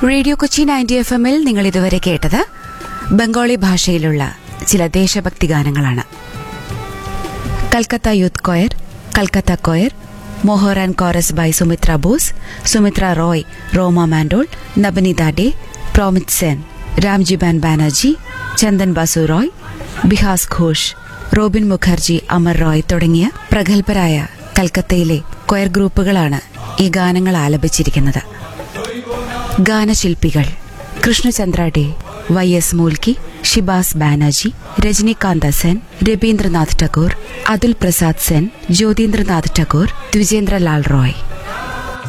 radio Kochi ninety F എമ്മിൽ നിങ്ങൾ ഇതുവരെ കേട്ടത് ബംഗാളി ഭാഷയിലുള്ള ചില ദേശഭക്തി ഗാനങ്ങളാണ് Calcutta youth choir Calcutta choir മോഹോറാൻ കോറസ് ബൈ സുമിത്ര ബോസ് സുമിത്ര റോയ് റോമ മാൻഡോൾ നബനിത ഡേ പ്രോമിത് സെൻ രാംജിബാൻ ബാനർജി ചന്ദൻ ബാസു റോയ് ബിഹാസ് ഘോഷ് റോബിൻ മുഖർജി അമർ റോയ് തുടങ്ങിയ പ്രഗത്ഭരായ കൽക്കത്തയിലെ കൊയർ ഗ്രൂപ്പുകളാണ് ഈ ഗാനങ്ങൾ ആലപിച്ചിരിക്കുന്നത് ഗാനശില്പികൾ കൃഷ്ണചന്ദ്ര ഡേ വൈ എസ് മൂൽക്കി ഷിബാസ് ബാനർജി രജനികാന്ത സെൻ രബീന്ദ്രനാഥ് ടാഗോർ അതുൽ പ്രസാദ് സെൻ ജ്യോതീന്ദ്രനാഥ് ടാഗോർ ദ്വിജേന്ദ്ര ലാൽ റോയ്